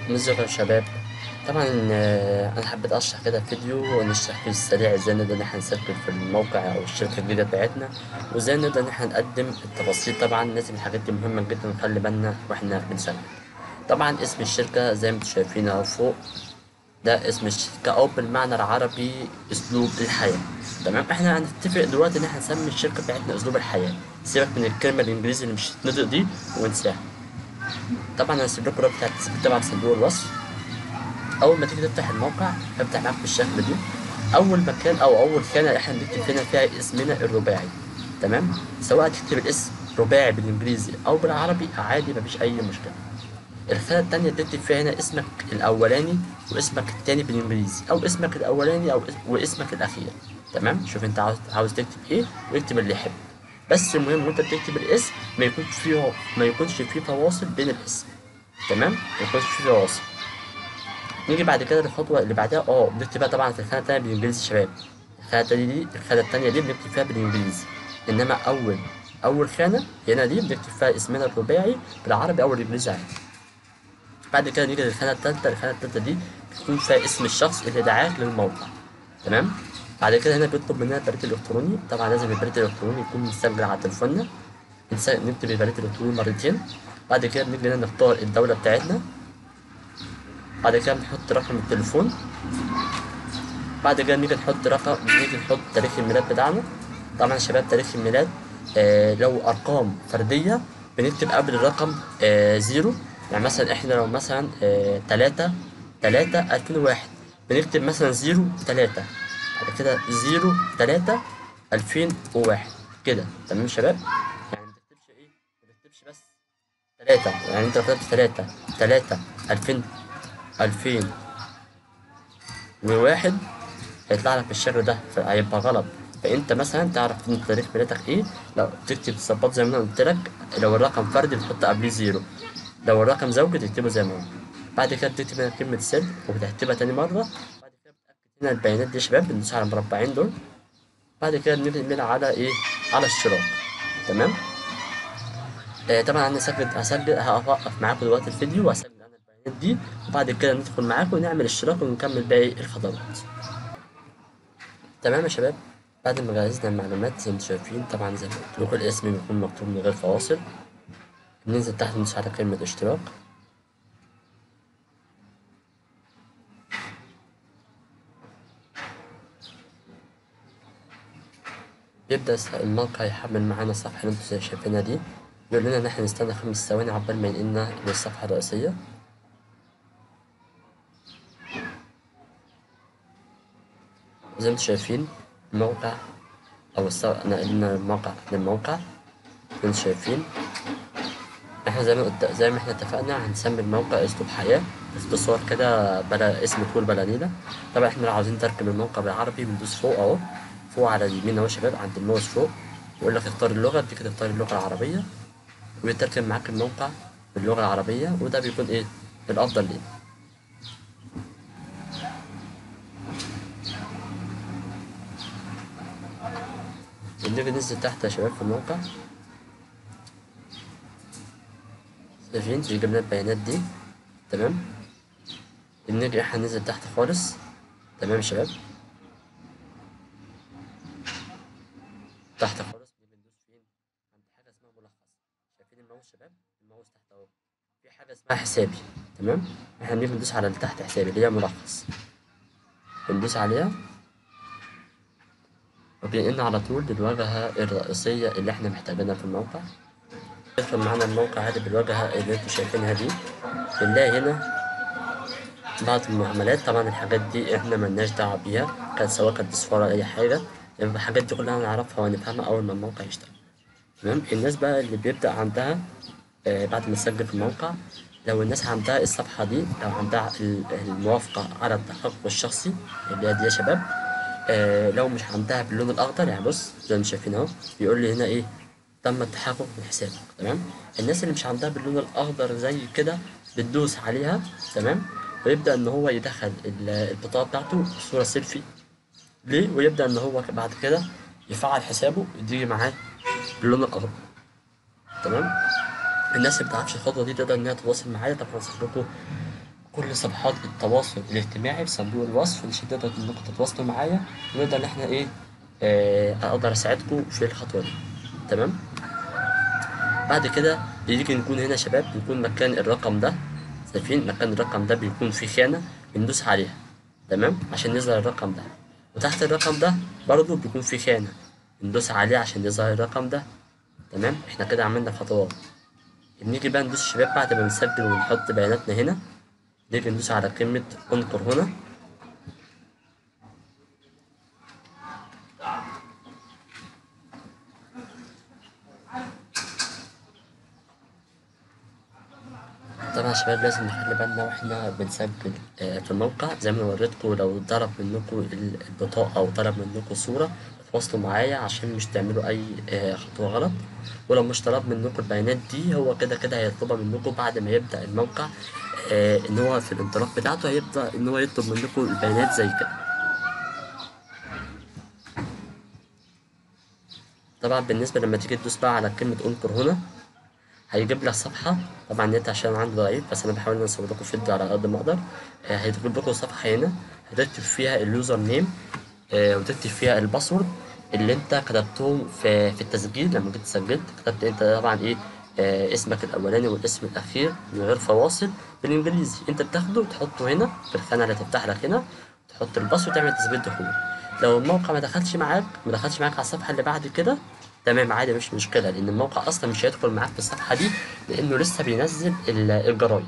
ازيكم يا شباب طبعا آه، انا حبيت اشرح كده فيديو ونشرح فيه السريع ازاي نقدر ان احنا نسجل في الموقع او الشركه الجديده بتاعتنا وازاي نقدر ان احنا نقدم التفاصيل طبعا لازم الحاجات دي مهمه جدا نخلي بالنا واحنا بنسجل طبعا اسم الشركه زي ما انتم شايفين اهو فوق ده اسم الشركة أو بالمعنى العربي أسلوب الحياة تمام احنا هنتفق دلوقتي إن احنا نسمي الشركة بتاعتنا أسلوب الحياة سيبك من الكلمة الإنجليزي اللي مش هتنطق دي ونساها طبعا أنا هسيب لكم الرابط بتاع طبعا في صندوق الوصف أول ما تيجي تفتح الموقع هيفتح معاك بالشكل دي أول مكان أو أول خانة احنا بنكتب هنا فيها اسمنا الرباعي تمام سواء تكتب الاسم رباعي بالإنجليزي أو بالعربي عادي مفيش أي مشكلة الخانة التانية تكتب فيها هنا اسمك الأولاني واسمك التاني بالإنجليزي أو اسمك الأولاني أو اس- واسمك الأخير تمام شوف أنت عاوز عاوز تكتب إيه واكتب اللي يحب بس المهم وأنت بتكتب الاسم ما يكونش فيه ما يكونش فيه فواصل بين الاسم تمام ما يكونش فيه فواصل نيجي بعد كده للخطوة اللي بعدها اه بنكتب بقى طبعا في الخانة التانية بالإنجليزي يا شباب الخانة التانية دي الخانة التانية دي بنكتب فيها بالإنجليزي إنما أول أول خانة هنا دي بنكتب فيها اسمنا الرباعي بالعربي أو الإنجليزي عادي بعد كده نيجي للخانة التالتة الخانة التالتة دي بيكون فيها اسم الشخص اللي دعاك للموقع تمام بعد كده هنا بيطلب مننا البريد الإلكتروني طبعا لازم البريد الإلكتروني يكون مسجل على تليفوننا نس- نكتب البريد الإلكتروني مرتين بعد كده بنيجي هنا نختار الدولة بتاعتنا بعد كده بنحط رقم التليفون بعد كده نيجي نحط رقم نيجي نحط تاريخ الميلاد بتاعنا طبعا يا شباب تاريخ الميلاد آه لو أرقام فردية بنكتب قبل الرقم آه زيرو يعني مثلا احنا لو مثلا آه تلاتة تلاتة ألفين وواحد بنكتب مثلا زيرو تلاتة بعد كده زيرو تلاتة ألفين وواحد كده تمام يا شباب يعني ما تكتبش ايه ما تكتبش بس تلاتة يعني انت لو كتبت تلاتة تلاتة ألفين ألفين وواحد هيطلع لك بالشكل ده فهيبقى غلط فانت مثلا تعرف انت تاريخ ميلادك ايه لو تكتب تظبط زي ما انا قلت لك لو الرقم فردي بتحط قبليه زيرو لو الرقم زوجي تكتبه زي ما هو بعد كده بتكتب هنا كلمة سر وبتكتبها تاني مرة بعد كده بتأكد هنا البيانات دي يا شباب بندوس على المربعين دول بعد كده بنعمل على ايه على اشتراك تمام آه طبعا انا هسجل هسجل هوقف معاكم دلوقتي الفيديو وهسجل انا البيانات دي وبعد كده ندخل معاكم ونعمل اشتراك ونكمل باقي الخطوات تمام يا شباب بعد ما جهزنا المعلومات زي ما انتم شايفين طبعا زي ما قلت لكم الاسم بيكون مكتوب من غير فواصل ننزل تحت ندوس على كلمة اشتراك بيبدأ الس- الموقع يحمل معانا الصفحة اللي انتوا زي شايفينها دي يقول لنا ان احنا نستنى خمس ثواني عقبال ما ينقلنا للصفحة الرئيسية زي ما انتوا شايفين الموقع او الصفحة نقلنا الموقع للموقع زي ما انتوا شايفين احنا زي ما قلت زي ما احنا اتفقنا هنسمي الموقع اسلوب حياة اختصار كده بلا اسم طول بلا نيلة طبعا احنا لو عاوزين نترجم الموقع بالعربي بندوس فوق اهو فوق على اليمين اهو يا شباب عند الماوس فوق يقول لك اختار اللغة دي كده اختار اللغة العربية ويترجم معاك الموقع باللغة العربية وده بيكون ايه الافضل ليه الليفل نزل تحت يا شباب في الموقع شايفين بيجيب لنا البيانات دي تمام النجم احنا ننزل تحت خالص تمام يا شباب تحت خالص بنيجي ندوس فين عند حاجه اسمها ملخص شايفين الماوس شباب الماوس تحت اهو في حاجه اسمها حسابي تمام احنا بنيجي ندوس على اللي تحت حسابي اللي هي ملخص بندوس عليها وبينقلنا على طول للواجهة الرئيسية اللي احنا محتاجينها في الموقع يدخل معانا الموقع هذا بالواجهة اللي انتوا شايفينها دي بنلاقي هنا بعض المعاملات طبعا الحاجات دي احنا ملناش دعوة بيها كانت سواء كانت اصفار ولا اي حاجة يبقى الحاجات دي كلها نعرفها ونفهمها اول ما الموقع يشتغل تمام الناس بقى اللي بيبدأ عندها آه بعد ما تسجل في الموقع لو الناس عندها الصفحة دي لو عندها ال- الموافقة على التحقق الشخصي اللي هي دي يا شباب آه لو مش عندها باللون الأخضر يعني بص زي ما شايفين أهو بيقول لي هنا إيه تم التحقق من حسابك تمام الناس اللي مش عندها باللون الأخضر زي كده بتدوس عليها تمام ويبدأ إن هو يدخل ال- البطاقة بتاعته صورة سيلفي ليه ويبدأ إن هو بعد كده يفعل حسابه وتيجي معاه باللون الأخضر تمام الناس اللي مبتعرفش الخطوة دي تقدر إنها تتواصل معايا طبعا هسيب لكم كل صفحات التواصل الاجتماعي في صندوق الوصف عشان تقدروا انكم تتواصلوا معايا ونقدر ان احنا ايه آه، اقدر اساعدكم في الخطوه دي تمام بعد كده بيجي نكون هنا يا شباب بيكون مكان الرقم ده شايفين مكان الرقم ده بيكون فيه خانه بندوس عليها تمام عشان يظهر الرقم ده وتحت الرقم ده برضو بيكون فيه خانه بندوس عليه عشان يظهر الرقم ده تمام احنا كده عملنا خطوات بنيجي بقى ندوس يا شباب بعد ما نسجل ونحط بياناتنا هنا نيجي ندوس على كلمة انقر هنا طبعا يا شباب لازم نخلي بالنا واحنا بنسجل آه، في الموقع زي ما وريتكم لو طلب منكم البطاقة أو طلب منكم صورة تواصلوا معايا عشان مش تعملوا أي آه، خطوة غلط ولو مش طلب منكم البيانات دي هو كده كده هيطلبها منكم بعد ما يبدأ الموقع آه، إن هو في الانطلاق بتاعته هيبدأ إن هو يطلب منكم البيانات زي كده طبعا بالنسبة لما تيجي تدوس بقى على كلمة انقر هنا هيجيب لك صفحة طبعا النت عشان عندي ضعيف بس أنا بحاول إن أصور لكم فيديو على قد ما أقدر آه، هيجيب لكم صفحة هنا هتكتب فيها اليوزر نيم آه، وتكتب فيها الباسورد اللي أنت كتبتهم في في التسجيل لما جيت سجلت كتبت أنت طبعا إيه آه، اسمك الأولاني والاسم الأخير من غير فواصل بالإنجليزي أنت بتاخده وتحطه هنا في الخانة اللي هتفتح لك هنا تحط الباسورد وتعمل تثبيت دخول لو الموقع ما دخلش معاك ما دخلش معاك على الصفحة اللي بعد كده تمام عادي مش مشكلة لأن الموقع أصلا مش هيدخل معاك في الصفحة دي لأنه لسه بينزل ال- الجرايد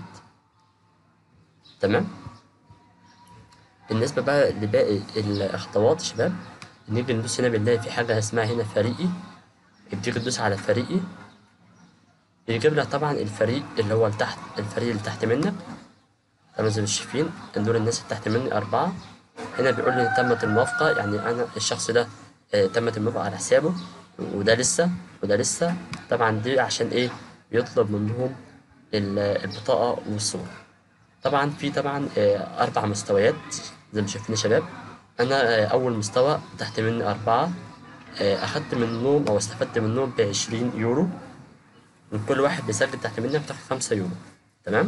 تمام بالنسبة بقى لباقي الخطوات يا شباب نيجي ندوس هنا بنلاقي في حاجة اسمها هنا فريقي بتيجي تدوس على فريقي بيجيب لك طبعا الفريق اللي هو لتحت الفريق اللي تحت منك طبعا زي ما انتم شايفين دول الناس اللي تحت مني أربعة هنا بيقول لي تمت الموافقة يعني أنا الشخص ده آه، تمت الموافقة على حسابه وده لسه وده لسه طبعا دي عشان إيه بيطلب منهم ال- البطاقة والصورة طبعا في طبعا آه، أربع مستويات زي ما شايفين يا شباب أنا آه، أول مستوى تحت مني أربعة آه، أخدت منهم أو استفدت منهم بعشرين يورو من كل واحد بيسجل تحت منك بتاخد خمسة يورو تمام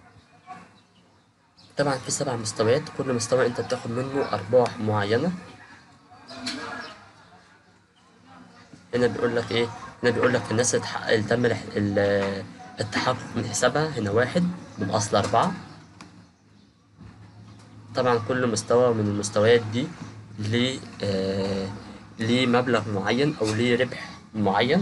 طبعا في سبع مستويات كل مستوى انت بتاخد منه ارباح معينة هنا بيقول لك ايه هنا بيقول لك الناس اللي اتح- اللي تم الح- ال- التحقق من حسابها هنا واحد من اصل اربعة طبعا كل مستوى من المستويات دي ليه آه ليه مبلغ معين او ليه ربح معين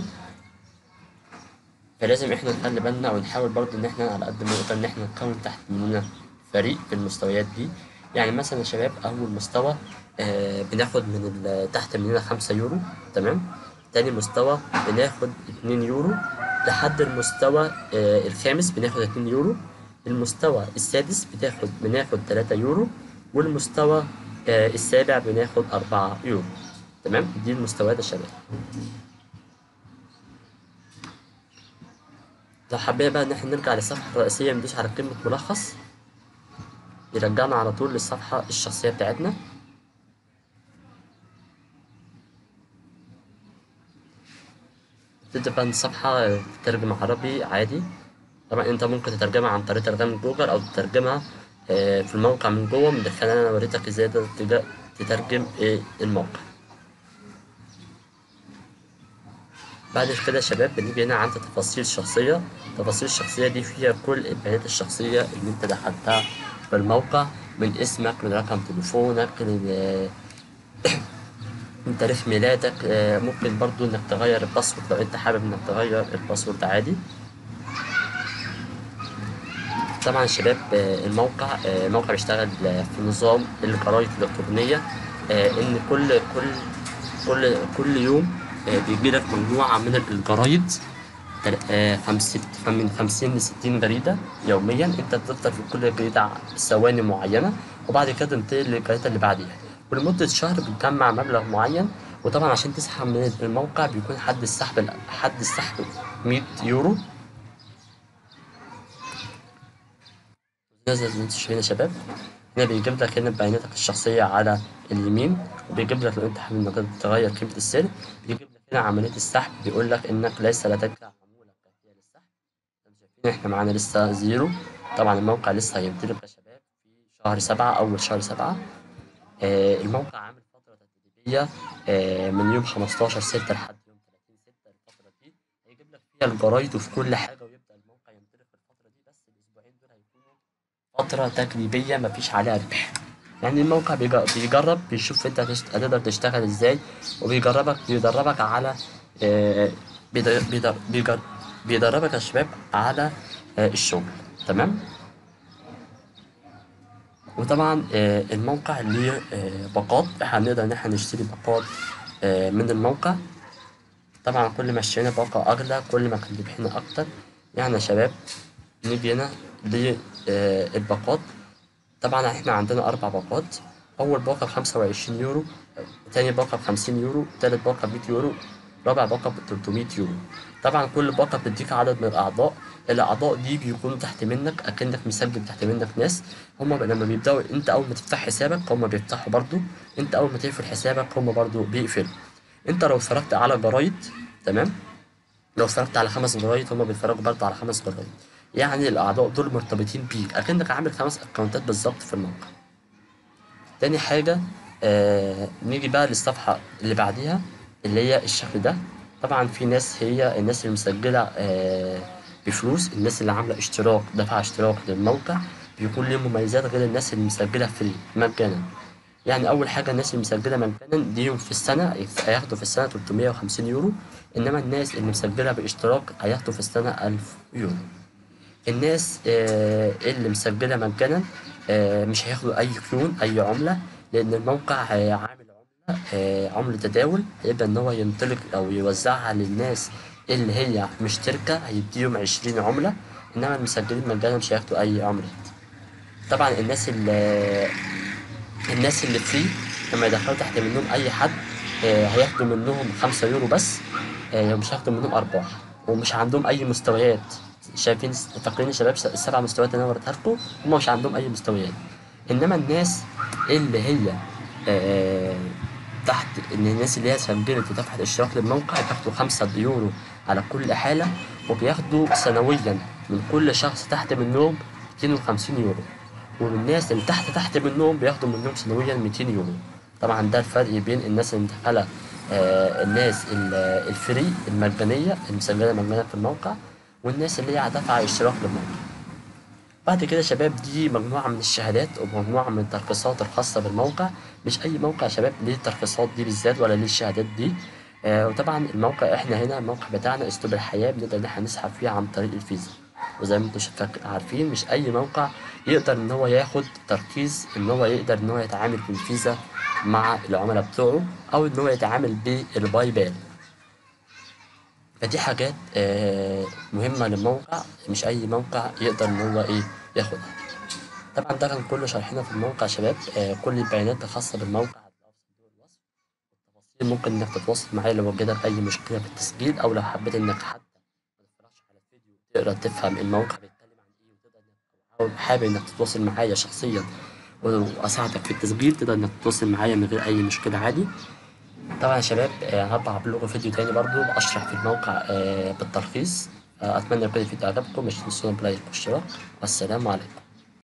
فلازم احنا نخلي بالنا او نحاول برضو ان احنا على قد ما نقدر ان احنا نكون تحت مننا فريق في المستويات دي يعني مثلا يا شباب اول مستوى آه بناخد من ال- تحت مننا خمسة يورو تمام تاني مستوى بناخد اتنين يورو لحد المستوى آه الخامس بناخد اتنين يورو المستوى السادس بتاخد بناخد تلاتة يورو والمستوى آه السابع بناخد أربعة يورو تمام دي المستويات يا شباب لو حبينا بقى ان احنا نرجع للصفحة الرئيسية ندوس على كلمة ملخص يرجعنا على طول للصفحة الشخصية بتاعتنا تبدأ بقى الصفحة تترجم عربي عادي طبعا انت ممكن تترجمها عن طريق ترجمة جوجل او تترجمها آه، في الموقع من جوه من خلال انا وريتك ازاي تقدر تج- تترجم آه، الموقع بعد كده يا شباب بنيجي هنا عند تفاصيل الشخصية التفاصيل الشخصية دي فيها كل البيانات الشخصية اللي انت دخلتها في الموقع من اسمك من رقم تليفونك من من تاريخ ميلادك آه، ممكن برضو انك تغير الباسورد لو انت حابب انك تغير الباسورد عادي طبعا يا شباب آه، الموقع آه، الموقع بيشتغل آه، في نظام الجرايد الإلكترونية آه، إن كل كل كل كل يوم آه، بيجي لك مجموعة من الجرايد تل- آه، خمسة من خمسين لستين جريدة يوميا أنت بتفضل في كل جريدة ثواني معينة وبعد كده تنتقل للجريدة اللي بعديها ولمدة شهر بتجمع مبلغ معين وطبعا عشان تسحب من الموقع بيكون حد السحب حد السحب 100 يورو نزل اللي انتوا شايفينه يا شباب هنا بيجيب لك هنا بياناتك الشخصية على اليمين وبيجيب لك لو انت حابب انك تغير قيمة السر بيجيب لك هنا عملية السحب بيقول لك انك ليس لديك عمولة كافية للسحب انتوا شايفين احنا معانا لسه زيرو طبعا الموقع لسه هينطلق يا شباب في شهر سبعة أول شهر سبعة آه، الموقع عامل فترة تدريبية آه، من يوم 15 ستة لحد يوم 30 ستة الفترة دي هيجيب لك فيها الجرايد وفي كل حاجة ويبدأ الموقع ينطلق في الفترة دي بس الأسبوعين دول هيكونوا فترة تجريبية مفيش عليها ربح يعني الموقع بيج- بيجرب بيشوف انت هتشت- هتقدر تشتغل ازاي وبيجربك بيدربك على آه، بيدر- بيدر- بيجر- بيدربك يا شباب على آه، الشغل تمام وطبعا آه، الموقع ليه آه، باقات احنا نقدر ان احنا نشتري باقات آه، من الموقع طبعا كل ما اشترينا باقة أغلى كل ما كان ربحنا أكتر يعني يا شباب نيجي هنا للباقات طبعا احنا عندنا أربع باقات أول باقة بخمسة وعشرين يورو تاني باقة بخمسين يورو تالت باقة بمية يورو رابع باقة بتلتمية يورو طبعا كل باقة بتديك عدد من الأعضاء الأعضاء دي بيكونوا تحت منك أكنك مسجل تحت منك ناس هما لما بيبدأوا أنت أول ما تفتح حسابك هما بيفتحوا برضو أنت أول ما تقفل حسابك هما برضو بيقفلوا أنت لو اتفرجت على جرايد تمام لو اتفرجت على خمس جرايد هما بيتفرجوا برضه على خمس جرايد يعني الأعضاء دول مرتبطين بيك أكنك عامل خمس أكونتات بالظبط في الموقع تاني حاجة آه نيجي بقى للصفحة اللي بعديها اللي هي الشكل ده طبعا في ناس هي الناس اللي مسجلة آه بفلوس الناس اللي عاملة اشتراك دفع اشتراك للموقع بيكون ليهم مميزات غير الناس اللي مسجلة فري مجانا يعني أول حاجة الناس اللي مسجلة مجانا ليهم في السنة هياخدوا في السنة 350 يورو إنما الناس اللي مسجلة باشتراك هياخدوا في السنة 1000 يورو الناس آه، اللي مسجلة مجانا آه، مش هياخدوا أي كلون أي عملة لأن الموقع آه، عامل عملة آه، عملة تداول هيبدأ إن هو ينطلق أو يوزعها للناس اللي هي مشتركة هيديهم عشرين عملة إنما المسجلين مجانا مش هياخدوا أي عملة طبعا الناس اللي الناس اللي فري لما يدخلوا تحت منهم أي حد آه، هياخدوا منهم خمسة يورو بس آه، مش هياخدوا منهم أرباح ومش عندهم أي مستويات شايفين فاكرين يا شباب السبع مستويات اللي أنا وريتها لكم هم مش عندهم أي مستويات إنما الناس اللي هي آه، تحت إن الناس اللي هي سجلت ودفعت اشتراك للموقع بياخدوا خمسة يورو على كل حالة وبياخدوا سنويا من كل شخص تحت منهم 250 يورو والناس اللي تحت تحت منهم بياخدوا منهم سنويا 200 يورو طبعا ده الفرق بين الناس اللي مدخلة آه الناس ال- الفري المجانية المسجلة مجانا في الموقع والناس اللي هي دافعة اشتراك للموقع بعد كده يا شباب دي مجموعة من الشهادات ومجموعة من الترخيصات الخاصة بالموقع مش أي موقع يا شباب ليه الترخيصات دي بالذات ولا ليه الشهادات دي آه وطبعا الموقع احنا هنا الموقع بتاعنا اسلوب الحياة بنقدر ان احنا نسحب فيه عن طريق الفيزا وزي ما انتم شايفين- عارفين مش أي موقع يقدر ان هو ياخد ترخيص ان هو يقدر ان هو يتعامل بالفيزا مع العملاء بتوعه او ان هو يتعامل بالباي بال فدي حاجات آه، مهمة للموقع مش أي موقع يقدر إن هو إيه ياخدها طبعا ده كان كله شرحنا في الموقع يا شباب آه، كل البيانات الخاصة بالموقع هتلاقوها في صندوق الوصف والتفاصيل ممكن إنك تتواصل معايا لو وجدك أي مشكلة في التسجيل أو لو حبيت إنك حتى ما تتفرجش على الفيديو تقدر تفهم الموقع بيتكلم عن إيه وتقدر إنك أو حابب إنك تتواصل معايا شخصيا وأساعدك في التسجيل تقدر إنك تتواصل معايا من غير أي مشكلة عادي طبعا يا شباب آه، هطبع أعمل لكم فيديو تاني برضو أشرح في الموقع آه، بالترخيص آه، أتمنى يكون الفيديو عجبكم مش تنسونا بلايك والاشتراك والسلام عليكم